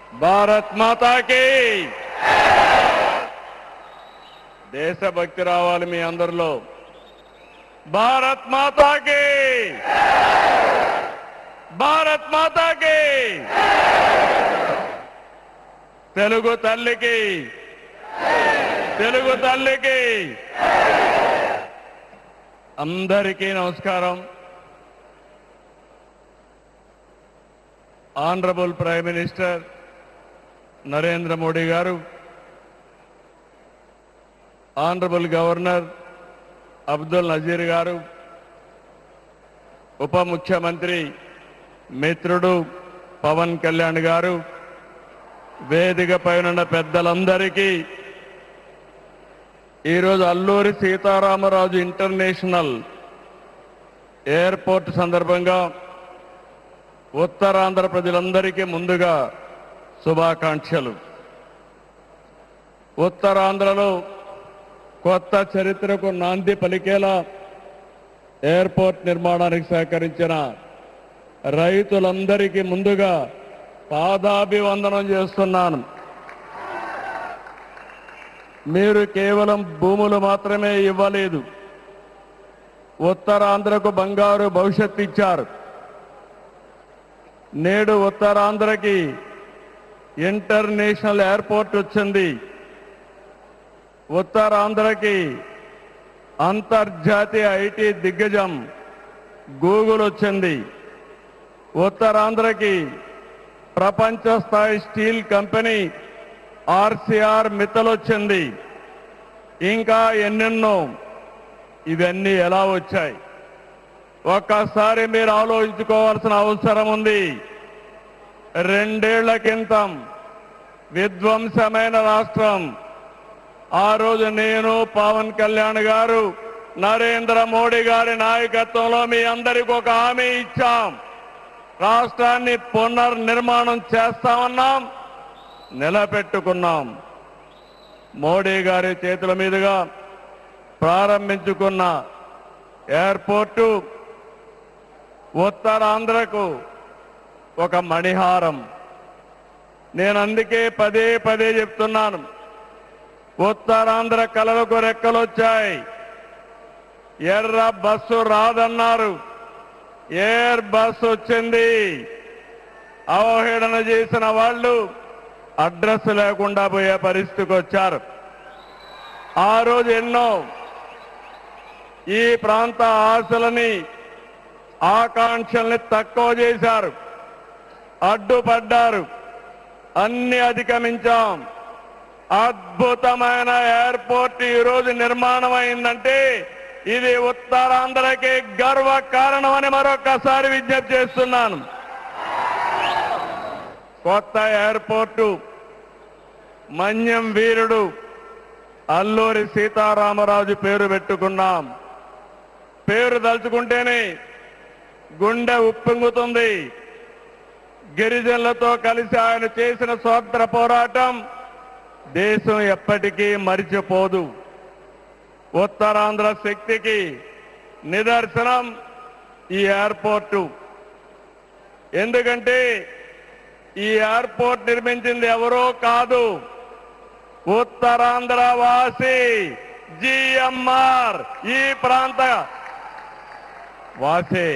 భారత్ మాతాకి దేశభక్తి రావాలి మీ అందరిలో భారత్ మాతాకి భారత్ మాతాకి తెలుగు తల్లికి తెలుగు తల్లికి అందరికీ నమస్కారం honourable prime minister Narendra Modi garu honourable governor Abdul Nazir గారు ఉప ముఖ్యమంత్రి మిత్రుడు పవన్ కళ్యాణ్ గారు వేదిక పైన పెద్దలందరికీ ఈరోజు అల్లూరి సీతారామరాజు ఇంటర్నేషనల్ ఎయిర్పోర్ట్ సందర్భంగా ఉత్తరాంధ్ర ప్రజలందరికీ ముందుగా శుభాకాంక్షలు ఉత్తరాంధ్రలో కొత్త చరిత్రకు నాంది పలికేలా ఎయిర్పోర్ట్ నిర్మాణానికి సహకరించిన రైతులందరికీ ముందుగా పాదాభివందనం చేస్తున్నాను మీరు కేవలం భూములు మాత్రమే ఇవ్వలేదు ఉత్తరాంధ్రకు బంగారు భవిష్యత్తు ఇచ్చారు నేడు ఉత్తరాంధ్రకి ఇంటర్నేషనల్ ఎయిర్పోర్ట్ వచ్చింది ఉత్తరాంధ్రకి అంతర్జాతీయ ఐటీ దిగ్గజం గూగుల్ వచ్చింది ఉత్తరాంధ్రకి ప్రపంచ స్థాయి స్టీల్ కంపెనీ ఆర్సిఆర్ మిత్తల్ వచ్చింది ఇంకా ఎన్నెన్నో ఇవన్నీ ఎలా వచ్చాయి ఒక్కసారి మీరు ఆలోచించుకోవాల్సిన అవసరం ఉంది రెండేళ్ల క్రితం విధ్వంసమైన రాష్ట్రం ఆ రోజు నేను పవన్ కళ్యాణ్ గారు నరేంద్ర మోడీ గారి నాయకత్వంలో మీ అందరికి ఒక హామీ ఇచ్చాం రాష్ట్రాన్ని పునర్నిర్మాణం చేస్తామన్నాం నిలబెట్టుకున్నాం మోడీ గారి చేతుల మీదుగా ప్రారంభించుకున్న ఎయిర్పోర్టు ఉత్తరాంధ్రకు ఒక మణిహారం నేను అందుకే పదే పదే చెప్తున్నాను ఉత్తరాంధ్ర కళలకు రెక్కలొచ్చాయి ఎర్ర బస్సు రాదన్నారు ఎయిర్ బస్ వచ్చింది అవహేళన చేసిన వాళ్ళు అడ్రస్ లేకుండా పోయే పరిస్థితికి వచ్చారు ఆ రోజు ఎన్నో ఈ ప్రాంత ఆశలని ఆకాంక్షల్ని తక్కువ చేశారు అడ్డుపడ్డారు అన్ని అధిగమించాం అద్భుతమైన ఎయిర్పోర్ట్ ఈ రోజు నిర్మాణం అయిందంటే ఇది ఉత్తరాంధ్రకి గర్వ కారణమని మరొకసారి విజ్ఞప్తి చేస్తున్నాను కొత్త ఎయిర్పోర్టు మన్యం వీరుడు అల్లూరి సీతారామరాజు పేరు పెట్టుకున్నాం పేరు తలుచుకుంటేనే గుండె ఉప్పొంగుతుంది గిరిజనులతో కలిసి ఆయన చేసిన స్వాతంత్ర పోరాటం దేశం ఎప్పటికీ మరిచిపోదు ఉత్తరాంధ్ర శక్తికి నిదర్శనం ఈ ఎయిర్పోర్టు ఎందుకంటే ఈ ఎయిర్పోర్ట్ నిర్మించింది ఎవరో కాదు ఉత్తరాంధ్ర వాసి జిఎంఆర్ ఈ ప్రాంత వాసి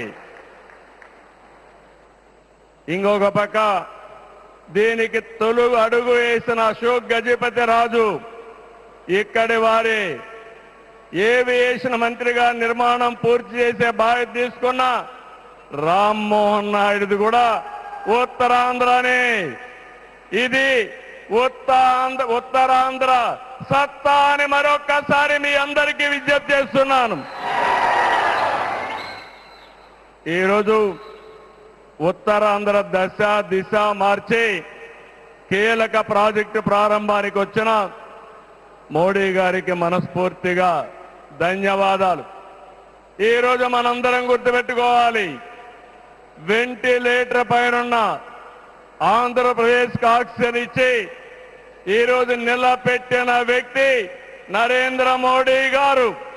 ఇంకొక పక్క దీనికి తొలుగు అడుగు వేసిన అశోక్ గజపతి రాజు ఇక్కడి వారి ఏవియేషన్ మంత్రిగా నిర్మాణం పూర్తి చేసే బాధ్యత తీసుకున్న రామ్మోహన్ నాయుడుది కూడా ఉత్తరాంధ్రనే ఇది ఉత్తరాంధ్ర ఉత్తరాంధ్ర సత్తా అని మరొక్కసారి మీ అందరికీ విజ్ఞప్తి చేస్తున్నాను ఈరోజు ఉత్తరాంధ్ర దశ దిశ మార్చి కీలక ప్రాజెక్టు ప్రారంభానికి వచ్చిన మోడీ గారికి మనస్ఫూర్తిగా ధన్యవాదాలు ఈరోజు మనందరం గుర్తుపెట్టుకోవాలి వెంటిలేటర్ పైన ఆంధ్రప్రదేశ్ ఆక్సిజన్ ఇచ్చి ఈరోజు నిలబెట్టిన వ్యక్తి నరేంద్ర మోడీ గారు